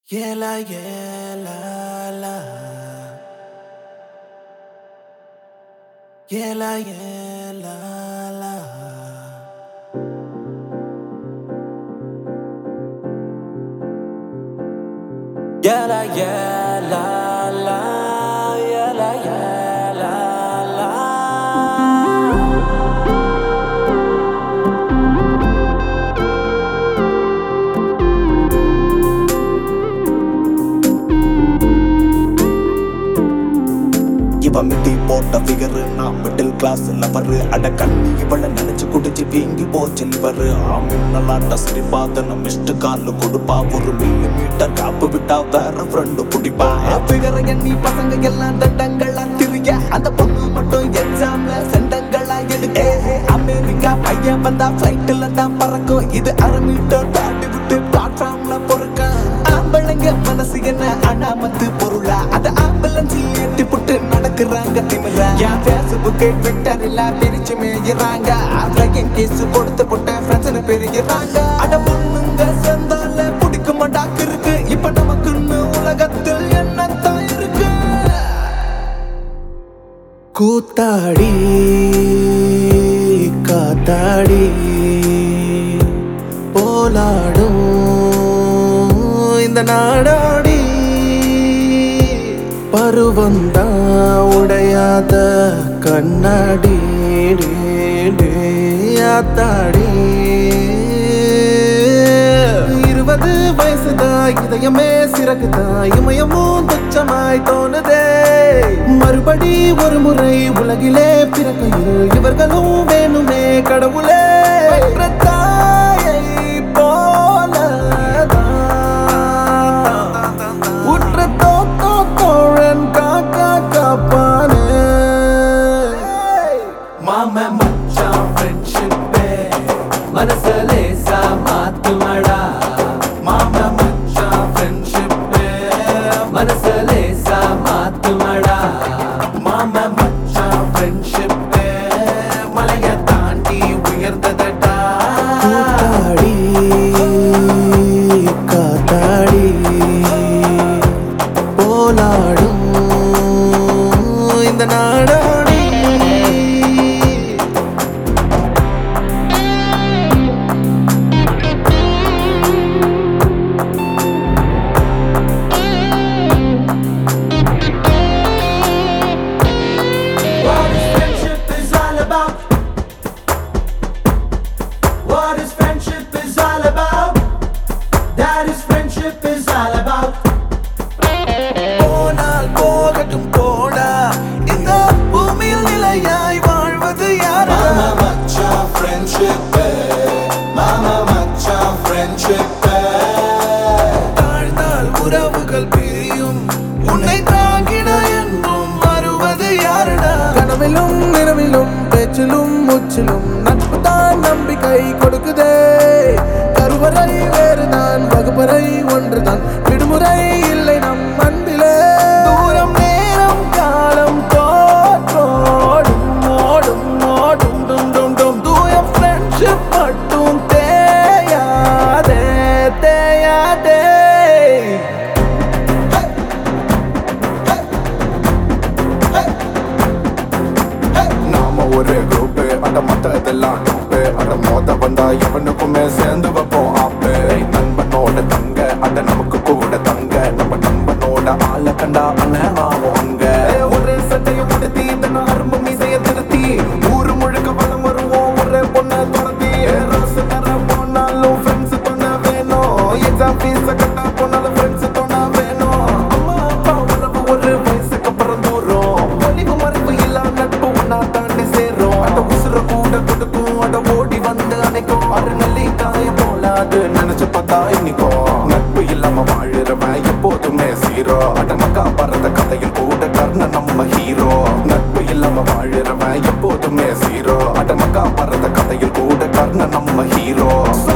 Yela yela la. Yela yela la. Yela yela la. Yela yela la. இவன் மிட்டி போட்ட figure நான் middle class lover அட கண்ணி இவளை நினைச்சு குடிச்சு வீங்கி போச்சு லிவரு ஆமின்னலாட்ட சரி பார்த்து நம்ம மிஸ்டு கால் கொடுப்பா ஒரு மில்லி மீட்டர் காப்பு விட்டா வேற ஃப்ரெண்டு பிடிப்பா ஃபிகரை எண்ணி பசங்க எல்லாம் தண்டங்களா திரிய அந்த பொண்ணு மட்டும் எக்ஸாம்ல செண்டங்களா எடுக்க அமெரிக்கா பையன் வந்தா ஃபிளைட்ல தான் பறக்கும் இது அரை மீட்டர் தாண்டி விட்டு பிளாட்ஃபார்ம்ல பொறுக்க ஆம்பளைங்க மனசு என்ன அனாமத்து பொருளா அத ஆம்புலன்ஸ் ஏத்தி புட்டு நடக்குறாங்க திமிரா என் பேஸ்புக் ட்விட்டர் எல்லாம் பிரிச்சு மேயிறாங்க ஆஃப்லைன் கேஸ் கொடுத்து புட்ட ஃப்ரெண்ட்ஸ்னு பெருகிறாங்க அட பொண்ணுங்க சேர்ந்தால பிடிக்க மாட்டாக்கு இருக்கு இப்ப நமக்குன்னு உலகத்தில் என்னத்தான் இருக்கு கூத்தாடி காத்தாடி போலாடும் இந்த நாடாடி பருவந்தான் உடையாத கண்ணாடி டே, டே, ஆத்தாடி இருபது வயசுதான் இதயமே சிறகுதான் இமயமும் துச்சமாய் தோணுதே மறுபடி ஒரு முறை உலகிலே பிறக்கையில் இவர்களும் வேணுமே கடவுளே பெற்ற தாயை போலதான் உற்ற தோத்தோ தோழன் காக்கா காப்பானே மாம மச்சான் ஃப்ரெண்ட்ஷிப்பே மனச லேசா மாத்துமடா மாம மச்சான் ஃப்ரெண்ட்ஷிப்பே மனச லேசா மாத்துமடா மாம மச்சான் ஃப்ரெண்ட்ஷிப்பே மலைய தாண்டி உயர்ந்ததடா கூத்தாடி காத்தாடி போலாடும் இந்த நாடாடி What is friendship is all about? What is friendship is all about? That is friendship is all about. போனால் போகட்டும் போடா இந்த பூமியில் நிலையாய் வாழ்வது யாரா Mama macha friendship, Mama macha friendship. தாழ்ந்தால் உறவுகள் பிரியும் உன்னை தாங்கிட என்றும் வருவது யாரடா கனவிலும் நிறவிலும் பேச்சிலும் முச்சிலும் நட்பு தான் நம்பிக்கை கொடுக்குதே கருவறை வேறுதான் வகுப்பறை ஒன்றுதான் விடுமுறை இல்லை நம் அன்பிலே தூரம் நேரம் காலம் தோற்றோடும் ஓடும் ஓடும் டும் டும் டும் தூயம் ஃப்ரெண்ட்ஷிப் மட்டும் தேயாதே தேயாதே நாம ஒரு குரூப் அட மத்த இதெல்லாம் டூப்பு அட மோத வந்தா எவனுக்குமே சேர்ந்து வைப்போம் ஆப்பு நண்பனோட தங்க அட நமக்கு கூட தங்க நம்ம நண்பனோட ஆள கண்டா அண்ணன் ஆவோம் அங்க ஒரே சட்டையை உடுத்தி தன்னை அரும்பு மீசைய திருத்தி ஊரு முழுக்க வளம் வருவோம் ஒரே பொண்ணை துரத்தி ராசு தர போனாலும் ஃப்ரெண்ட்ஸ் துணை வேணும் எக்ஸாம் ஃபீஸ கட்டா போனாலும் ஃப்ரெண்ட்ஸ் துணை வேணும் அம்மா அப்பா உறவு ஒரு வயசுக்கு அப்புறம் தூரம் ஒளிவு மறைவு இல்லா நட்பு ஒன்னா தாண்டி சேரும் அட உசுர கூட கொடுக்கும் அட ஓடி வந்து அணைக்கும் அரு நல்லி காய போலாது நினைச்சு பார்த்தா இன்னைக்கும் நட்பு இல்லாம வாழுறவன் எப்போதுமே சீரோ அட மக்கா பறந்த கதையில் கூட கர்ண நம்ம ஹீரோ நட்பு இல்லாம வாழுறவன் எப்போதுமே சீரோ அட மக்கா பறந்த கதையில் கூட கர்ண நம்ம ஹீரோ